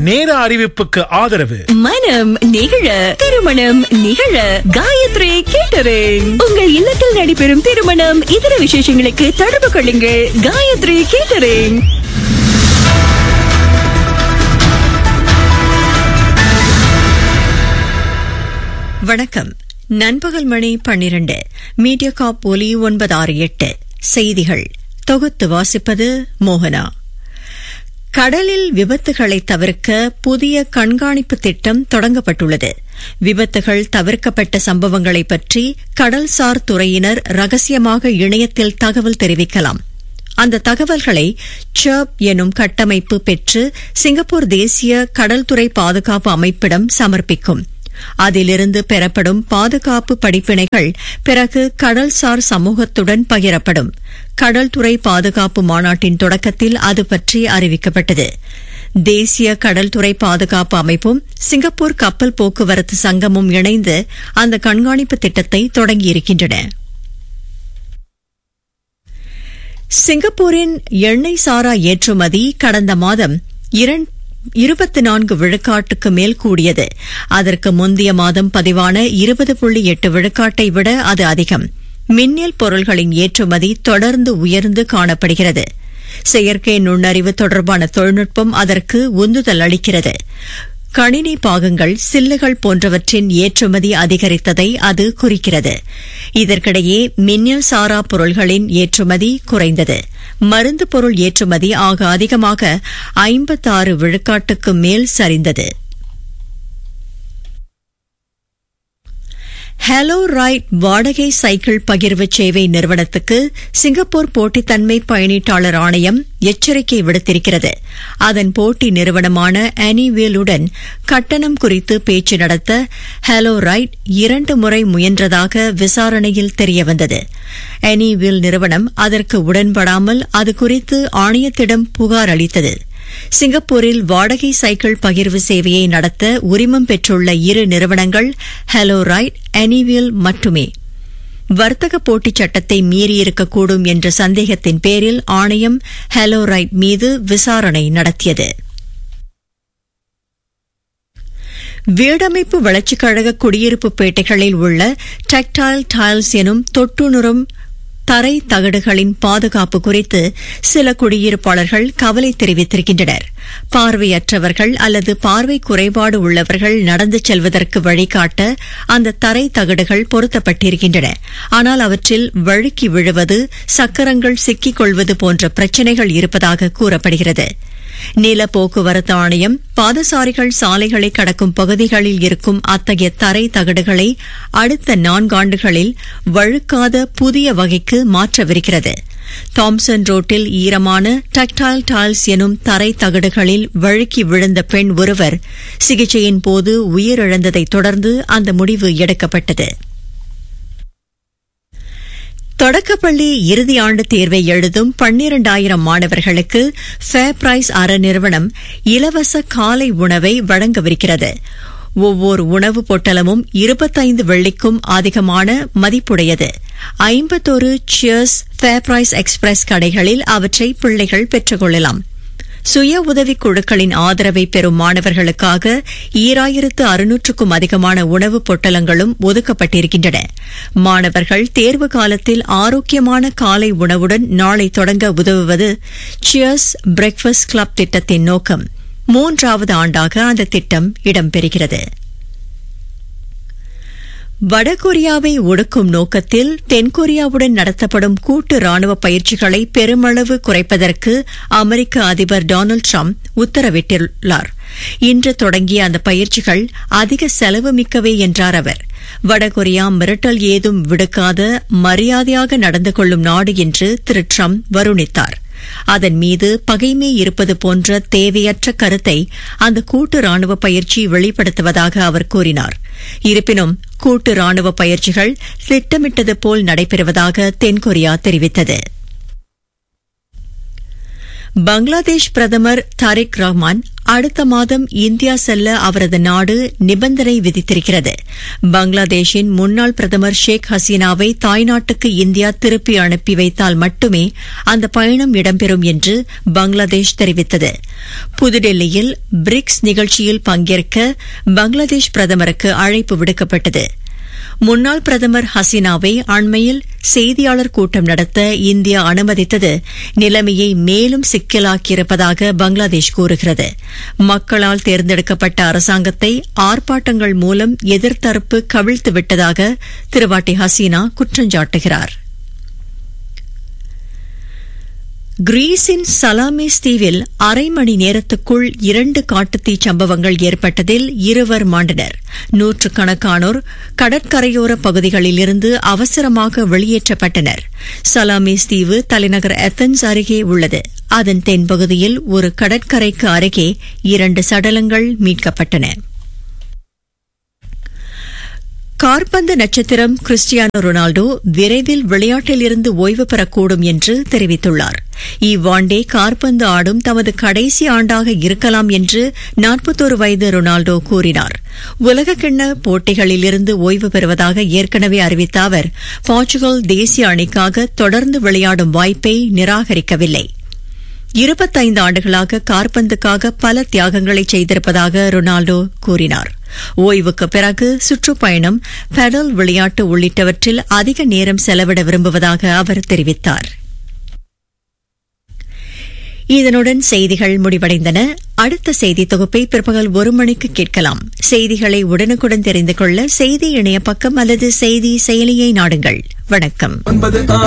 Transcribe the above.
நேர அறிவிப்புக்கு ஆதரவு மனம் நிகழ திருமணம் நிகழ காயத்ரி கேட்டரிங் உங்கள் இல்லத்தில் நடைபெறும் திருமணம் இதர விசேஷங்களுக்கு தொடர்பு கொள்ளுங்கள் காயத்ரி கேட்டரிங் வணக்கம் நண்பகல் மணி பன்னிரண்டு மீடியா காப் ஒலி ஒன்பது ஆறு எட்டு செய்திகள் தொகுத்து வாசிப்பது மோகனா கடலில் விபத்துகளை தவிர்க்க புதிய கண்காணிப்பு திட்டம் தொடங்கப்பட்டுள்ளது விபத்துகள் தவிர்க்கப்பட்ட சம்பவங்களை பற்றி கடல்சார் துறையினர் ரகசியமாக இணையத்தில் தகவல் தெரிவிக்கலாம் அந்த தகவல்களை சர்ப் எனும் கட்டமைப்பு பெற்று சிங்கப்பூர் தேசிய கடல்துறை பாதுகாப்பு அமைப்பிடம் சமர்ப்பிக்கும் அதிலிருந்து பெறப்படும் பாதுகாப்பு படிப்பினைகள் பிறகு கடல்சார் சமூகத்துடன் பகிரப்படும் கடல்துறை பாதுகாப்பு மாநாட்டின் தொடக்கத்தில் அது பற்றி அறிவிக்கப்பட்டது தேசிய கடல்துறை பாதுகாப்பு அமைப்பும் சிங்கப்பூர் கப்பல் போக்குவரத்து சங்கமும் இணைந்து அந்த கண்காணிப்பு திட்டத்தை தொடங்கியிருக்கின்றன சிங்கப்பூரின் எண்ணெய் சாரா ஏற்றுமதி கடந்த மாதம் இருபத்தி நான்கு விழுக்காட்டுக்கு மேல் கூடியது அதற்கு முந்தைய மாதம் பதிவான இருபது புள்ளி எட்டு விழுக்காட்டை விட அது அதிகம் மின்னல் பொருள்களின் ஏற்றுமதி தொடர்ந்து உயர்ந்து காணப்படுகிறது செயற்கை நுண்ணறிவு தொடர்பான தொழில்நுட்பம் அதற்கு உந்துதல் அளிக்கிறது கணினி பாகங்கள் சில்லுகள் போன்றவற்றின் ஏற்றுமதி அதிகரித்ததை அது குறிக்கிறது இதற்கிடையே மின்னல் சாரா பொருள்களின் ஏற்றுமதி குறைந்தது மருந்து பொருள் ஏற்றுமதி ஆக அதிகமாக ஐம்பத்தாறு விழுக்காட்டுக்கு மேல் சரிந்தது ஹலோ ரைட் வாடகை சைக்கிள் பகிர்வு சேவை நிறுவனத்துக்கு சிங்கப்பூர் போட்டித்தன்மை பயணீட்டாளர் ஆணையம் எச்சரிக்கை விடுத்திருக்கிறது அதன் போட்டி நிறுவனமான அனிவேலுடன் கட்டணம் குறித்து பேச்சு நடத்த ஹலோ ரைட் இரண்டு முறை முயன்றதாக விசாரணையில் தெரியவந்தது அனிவில் நிறுவனம் அதற்கு உடன்படாமல் அது குறித்து ஆணையத்திடம் புகார் அளித்தது சிங்கப்பூரில் வாடகை சைக்கிள் பகிர்வு சேவையை நடத்த உரிமம் பெற்றுள்ள இரு நிறுவனங்கள் ஹலோ ரைட் அனிவில் மட்டுமே வர்த்தக போட்டிச் சட்டத்தை மீறியிருக்கக்கூடும் என்ற சந்தேகத்தின் பேரில் ஆணையம் ஹலோ ரைட் மீது விசாரணை நடத்தியது வீடமைப்பு வளர்ச்சிக் கழக குடியிருப்பு பேட்டைகளில் உள்ள டெக்டைல் டைல்ஸ் எனும் தொட்டுணரும் தரை தகடுகளின் பாதுகாப்பு குறித்து சில குடியிருப்பாளர்கள் கவலை தெரிவித்திருக்கின்றனர் பார்வையற்றவர்கள் அல்லது பார்வை குறைபாடு உள்ளவர்கள் நடந்து செல்வதற்கு வழிகாட்ட அந்த தரை தகடுகள் பொருத்தப்பட்டிருக்கின்றன ஆனால் அவற்றில் வழுக்கி விழுவது சக்கரங்கள் சிக்கிக் கொள்வது போன்ற பிரச்சினைகள் இருப்பதாக கூறப்படுகிறது நில போக்குவரத்து ஆணையம் பாதசாரிகள் சாலைகளை கடக்கும் பகுதிகளில் இருக்கும் அத்தகைய தரை தகடுகளை அடுத்த நான்காண்டுகளில் வழுக்காத புதிய வகைக்கு மாற்றவிருக்கிறது தாம்சன் ரோட்டில் ஈரமான டக்டைல் டைல்ஸ் எனும் தரை தகடுகளில் வழுக்கி விழுந்த பெண் ஒருவர் சிகிச்சையின் போது உயிரிழந்ததைத் தொடர்ந்து அந்த முடிவு எடுக்கப்பட்டது தொடக்கப்பள்ளி இறுதி ஆண்டு தேர்வை எழுதும் பன்னிரண்டாயிரம் மாணவர்களுக்கு ஃபேர் பிரைஸ் அற நிறுவனம் இலவச காலை உணவை வழங்கவிருக்கிறது ஒவ்வொரு உணவு பொட்டலமும் இருபத்தைந்து வெள்ளிக்கும் அதிகமான மதிப்புடையது ஐம்பத்தொரு சியர்ஸ் ஃபேர் பிரைஸ் எக்ஸ்பிரஸ் கடைகளில் அவற்றை பிள்ளைகள் பெற்றுக் கொள்ளலாம் சுய உதவிக் குழுக்களின் ஆதரவை பெறும் மாணவர்களுக்காக ஈராயிரத்து அறுநூற்றுக்கும் அதிகமான உணவுப் பொட்டலங்களும் ஒதுக்கப்பட்டிருக்கின்றன மாணவர்கள் தேர்வு காலத்தில் ஆரோக்கியமான காலை உணவுடன் நாளை தொடங்க உதவுவது சியர்ஸ் பிரேக்ஃபாஸ்ட் கிளப் திட்டத்தின் நோக்கம் மூன்றாவது ஆண்டாக அந்த திட்டம் இடம்பெறுகிறது வடகொரியாவை ஒடுக்கும் நோக்கத்தில் தென்கொரியாவுடன் நடத்தப்படும் கூட்டு ராணுவ பயிற்சிகளை பெருமளவு குறைப்பதற்கு அமெரிக்க அதிபர் டொனால்டு ட்ரம்ப் உத்தரவிட்டுள்ளார் இன்று தொடங்கிய அந்த பயிற்சிகள் அதிக செலவு மிக்கவே என்றார் அவர் வடகொரியா மிரட்டல் ஏதும் விடுக்காத மரியாதையாக நடந்து கொள்ளும் நாடு என்று திரு ட்ரம்ப் வருணித்தார் அதன் மீது பகைமை இருப்பது போன்ற தேவையற்ற கருத்தை அந்த கூட்டு ராணுவ பயிற்சி வெளிப்படுத்துவதாக அவர் கூறினார் இருப்பினும் கூட்டு ராணுவ பயிற்சிகள் திட்டமிட்டது போல் நடைபெறுவதாக தென்கொரியா தெரிவித்தது பங்களாதேஷ் பிரதமர் தாரிக் ரஹ்மான் அடுத்த மாதம் இந்தியா செல்ல அவரது நாடு நிபந்தனை விதித்திருக்கிறது பங்களாதேஷின் முன்னாள் பிரதமர் ஷேக் ஹசீனாவை தாய்நாட்டுக்கு இந்தியா திருப்பி அனுப்பி வைத்தால் மட்டுமே அந்த பயணம் இடம்பெறும் என்று பங்களாதேஷ் தெரிவித்தது புதுடெல்லியில் பிரிக்ஸ் நிகழ்ச்சியில் பங்கேற்க பங்களாதேஷ் பிரதமருக்கு அழைப்பு விடுக்கப்பட்டது முன்னாள் பிரதமர் ஹசீனாவை அண்மையில் செய்தியாளர் கூட்டம் நடத்த இந்தியா அனுமதித்தது நிலைமையை மேலும் சிக்கலாக்கியிருப்பதாக பங்களாதேஷ் கூறுகிறது மக்களால் தேர்ந்தெடுக்கப்பட்ட அரசாங்கத்தை ஆர்ப்பாட்டங்கள் மூலம் எதிர்த்தரப்பு கவிழ்த்து விட்டதாக திருவாட்டி ஹசீனா குற்றஞ்சாட்டுகிறார் கிரீஸின் சலாமிஸ் தீவில் அரை மணி நேரத்துக்குள் இரண்டு காட்டுத்தீ சம்பவங்கள் ஏற்பட்டதில் இருவர் மாண்டனர் நூற்றுக்கணக்கானோர் கடற்கரையோர பகுதிகளிலிருந்து அவசரமாக வெளியேற்றப்பட்டனர் சலாமிஸ் தீவு தலைநகர் எத்தன்ஸ் அருகே உள்ளது அதன் தென்பகுதியில் ஒரு கடற்கரைக்கு அருகே இரண்டு சடலங்கள் மீட்கப்பட்டன கார்பந்து நட்சத்திரம் கிறிஸ்டியானோ ரொனால்டோ விரைவில் விளையாட்டிலிருந்து ஓய்வு பெறக்கூடும் என்று தெரிவித்துள்ளார் இவ்வாண்டே கார்பந்து ஆடும் தமது கடைசி ஆண்டாக இருக்கலாம் என்று நாற்பத்தோரு வயது ரொனால்டோ கூறினார் உலகக்கிண்ண போட்டிகளிலிருந்து ஓய்வு பெறுவதாக ஏற்கனவே அறிவித்த அவர் போர்ச்சுகல் தேசிய அணிக்காக தொடர்ந்து விளையாடும் வாய்ப்பை நிராகரிக்கவில்லை இருபத்தைந்து ஆண்டுகளாக கார்பந்துக்காக பல தியாகங்களை செய்திருப்பதாக ரொனால்டோ கூறினார் ஓய்வுக்கு பிறகு சுற்றுப்பயணம் பெடல் விளையாட்டு உள்ளிட்டவற்றில் அதிக நேரம் செலவிட விரும்புவதாக அவர் தெரிவித்தார் இதனுடன் செய்திகள் முடிவடைந்தன அடுத்த செய்தி தொகுப்பை பிற்பகல் ஒரு மணிக்கு கேட்கலாம் செய்திகளை உடனுக்குடன் தெரிந்து கொள்ள செய்தி இணைய பக்கம் அல்லது செய்தி செயலியை நாடுங்கள் வணக்கம்